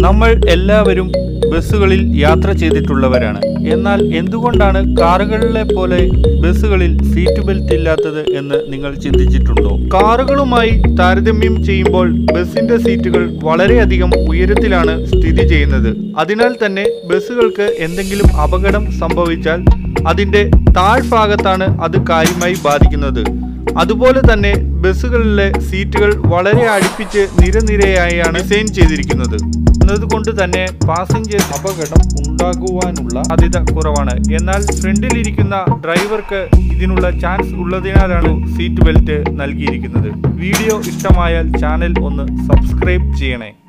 നമ്മൾ എല്ലാവരും ബസ്സുകളിൽ യാത്ര ചെയ്തിട്ടുള്ളവരാണ് എന്നാൽ എന്തുകൊണ്ടാണ് കാറുകളിലെ പോലെ ബസ്സുകളിൽ സീറ്റ് ബെൽറ്റ് ഇല്ലാത്തത് എന്ന് നിങ്ങൾ ചിന്തിച്ചിട്ടുണ്ടോ കാറുകളുമായി താരതമ്യം ചെയ്യുമ്പോൾ ബസ്സിന്റെ സീറ്റുകൾ വളരെയധികം ഉയരത്തിലാണ് സ്ഥിതി ചെയ്യുന്നത് അതിനാൽ തന്നെ ബസ്സുകൾക്ക് എന്തെങ്കിലും അപകടം സംഭവിച്ചാൽ അതിന്റെ താഴ്ഭാഗത്താണ് അത് കാര്യമായി ബാധിക്കുന്നത് അതുപോലെ തന്നെ ബസ്സുകളിലെ സീറ്റുകൾ വളരെ അടുപ്പിച്ച് നിരനിരയായാണ് ഡിസൈൻ ചെയ്തിരിക്കുന്നത് എന്നതുകൊണ്ട് തന്നെ പാസഞ്ചർ അപകടം ഉണ്ടാകുവാനുള്ള സാധ്യത കുറവാണ് എന്നാൽ ഫ്രണ്ടിലിരിക്കുന്ന ഡ്രൈവർക്ക് ഇതിനുള്ള ചാൻസ് ഉള്ളതിനാലാണ് സീറ്റ് ബെൽറ്റ് നൽകിയിരിക്കുന്നത് വീഡിയോ ഇഷ്ടമായാൽ ചാനൽ ഒന്ന് സബ്സ്ക്രൈബ് ചെയ്യണേ